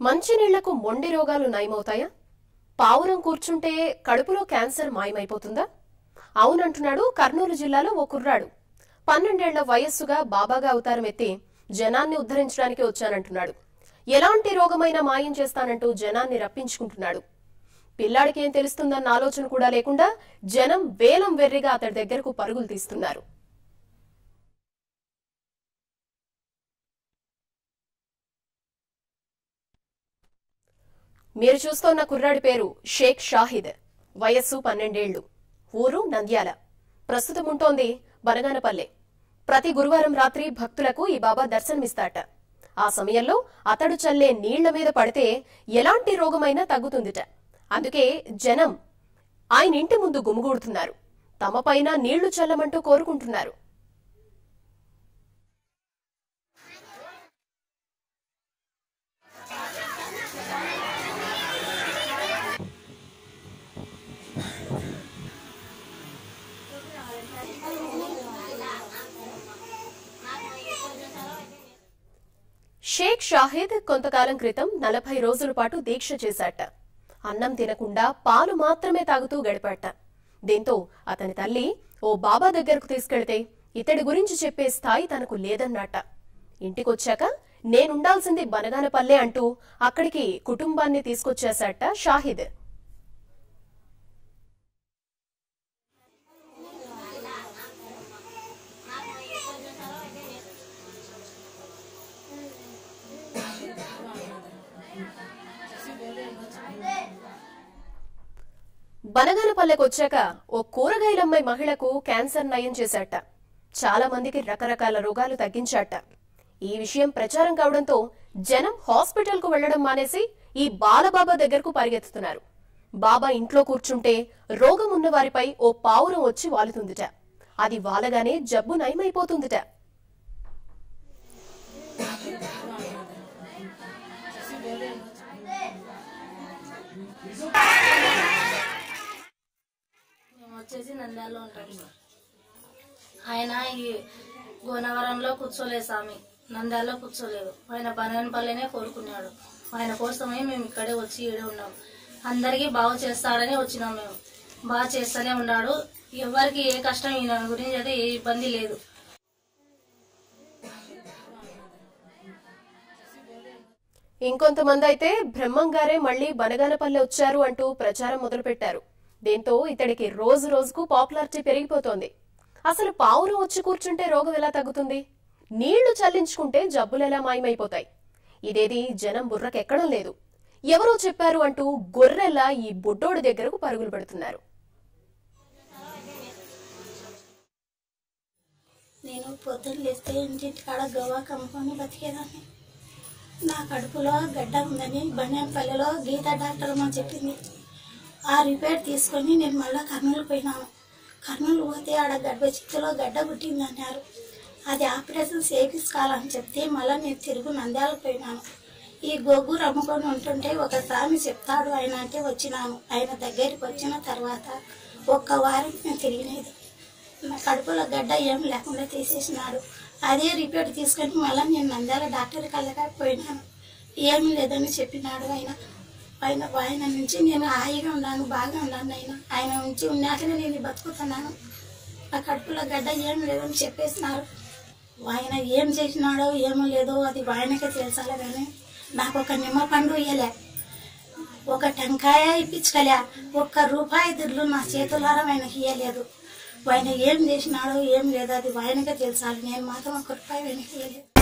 మంచినీళ్లకు మొండి రోగాలు నయమవుతాయా పావురం కూర్చుంటే కడుపులో క్యాన్సర్ మాయమైపోతుందా అవునంటున్నాడు కర్నూలు జిల్లాలో ఓ కుర్రాడు పన్నెండేళ్ల వయస్సుగా బాబాగా అవతారం ఎత్తి జనాన్ని ఉద్ధరించడానికి వచ్చానంటున్నాడు ఎలాంటి రోగమైనా మాయం చేస్తానంటూ జనాన్ని రప్పించుకుంటున్నాడు పిల్లాడికి ఏం తెలుస్తుందన్న ఆలోచన కూడా లేకుండా జనం వేలం వెర్రిగా అతడి దగ్గరకు పరుగులు తీస్తున్నారు మీరు చూస్తోన్న కుర్రాడి పేరు షేక్ షాహిద్ వయస్సు పన్నెండేళ్లు ఊరు నంద్యాల ప్రస్తుతం ఉంటోంది బనగానపల్లె ప్రతి గురువారం రాత్రి భక్తులకు ఈ బాబా దర్శనమిస్తాట ఆ సమయంలో అతడు చల్లే నీళ్ల మీద పడితే ఎలాంటి రోగమైనా తగ్గుతుందిట అందుకే జనం ఆయన ఇంటి ముందు గుమిగూడుతున్నారు తమపైన నీళ్లు చల్లమంటూ కోరుకుంటున్నారు షేక్ షాహిద్ కొంతకాలం క్రితం నలభై రోజుల పాటు దీక్ష చేశాట అన్నం తినకుండా పాలు మాత్రమే తాగుతూ గడిపాట దీంతో అతని తల్లి ఓ బాబా దగ్గరకు తీసుకెళ్తే ఇతడి గురించి చెప్పే స్థాయి తనకు లేదన్నట ఇంటికొచ్చాక నేనుండాల్సింది బనగానపల్లె అంటూ అక్కడికి కుటుంబాన్ని తీసుకొచ్చేశాట షాహిద్ బనగానపల్లెకు వచ్చాక ఓ కూరగాయలమ్మాయి మహిళకు క్యాన్సర్ నయం చేశాట చాలా మందికి రకరకాల రోగాలు తగ్గించాట ఈ విషయం ప్రచారం కావడంతో జనం హాస్పిటల్ కు వెళ్లడం మానేసి ఈ బాలబాబా దగ్గరకు పరిగెత్తుతున్నారు బాబా ఇంట్లో కూర్చుంటే రోగం ఉన్న వారిపై ఓ పావురం వచ్చి వాలుతుందిట అది వాలగానే జబ్బు నయమైపోతుందిట మేము వచ్చేసి నంద్యాలలో ఉంటాం సార్ ఆయన ఈ గోనవరంలో కూర్చోలేదు స్వామి నంద్యాలలో కూర్చోలేదు ఆయన బనగనపల్లినే కోరుకున్నాడు ఆయన కోసమే మేము ఇక్కడే వచ్చి ఈడే ఉన్నాం అందరికీ బాగు చేస్తాడని వచ్చినాం మేము బాగా చేస్తూనే ఉన్నాడు ఎవరికి ఏ కష్టం ఈయన గురించి అయితే ఏ ఇబ్బంది లేదు ఇంకొంతమంది అయితే బ్రహ్మం గారే మళ్లీ బనగానపల్లె వచ్చారు అంటూ ప్రచారం మొదలుపెట్టారు దీంతో ఇతడికి రోజు రోజుకు పాపులారిటీ పెరిగిపోతోంది అసలు పావురం వచ్చి కూర్చుంటే రోగం ఎలా తగ్గుతుంది నీళ్లు చల్లించుకుంటే జబ్బులు ఎలా మాయమైపోతాయి ఇదేది జనం బుర్రకెక్కడం లేదు ఎవరో చెప్పారు అంటూ గొర్రెల్లా ఈ బుడ్డోడి దగ్గరకు పరుగులు పెడుతున్నారు నేను పొద్దున్న లేస్తే ఇంటింటి కాడ గవ్వ కమ్ముకొని బతికేదాన్ని నా కడుపులో గడ్డ ఉందని బండిపల్లిలో గీత డాక్టర్ అమ్మ చెప్పింది ఆ రిపేర్ తీసుకొని నేను మళ్ళీ కర్నూలు పోయినాను కర్నూలు పోతే ఆడ గడ్డ చిత్తులో గడ్డ పుట్టింది అన్నారు అది ఆపరేషన్ చేపించుకోవాలని చెప్తే మళ్ళీ నేను తిరుగు నంద్యాలకు పోయినాను ఈ గోగురు అమ్ముకొని ఉంటుంటే ఒక స్వామి చెప్తాడు ఆయన అంటే వచ్చినాను ఆయన దగ్గరికి వచ్చిన తర్వాత ఒక్క వారం నేను తిరిగినది నా కడుపులో గడ్డ ఏం లేకుండా తీసేసినాడు అదే రిపోర్ట్ తీసుకొని మళ్ళీ నేను నంద్యాల డాక్టర్ కళ్ళగా పోయినాను ఏమీ లేదని చెప్పినాడు ఆయన ఆయన ఆయన నుంచి నేను హాయిగా ఉన్నాను బాగా ఉన్నాను ఆయన ఆయన నుంచి ఉన్నాకనే నేను బతుకుతున్నాను నా కడుపులో గడ్డ ఏం లేదని చెప్పేసినారు ఆయన ఏం చేసినాడో ఏమో లేదో అది ఆయనకే తెలుసాలే కానీ నాకు ఒక నిమ్మ పండు ఇయ్యలే ఒక టెంకాయ ఇప్పించుకోలే ఒక్క రూపాయి దుడ్లు నా చేతులారా ఆయనకి ఇయ్యలేదు ఆయన ఏం చేసినాడో ఏం లేదు అది ఆయనకే తెలుసాలి నేను మాత్రం ఒక రూపాయి ఆయనకి ఇయ్యలేదు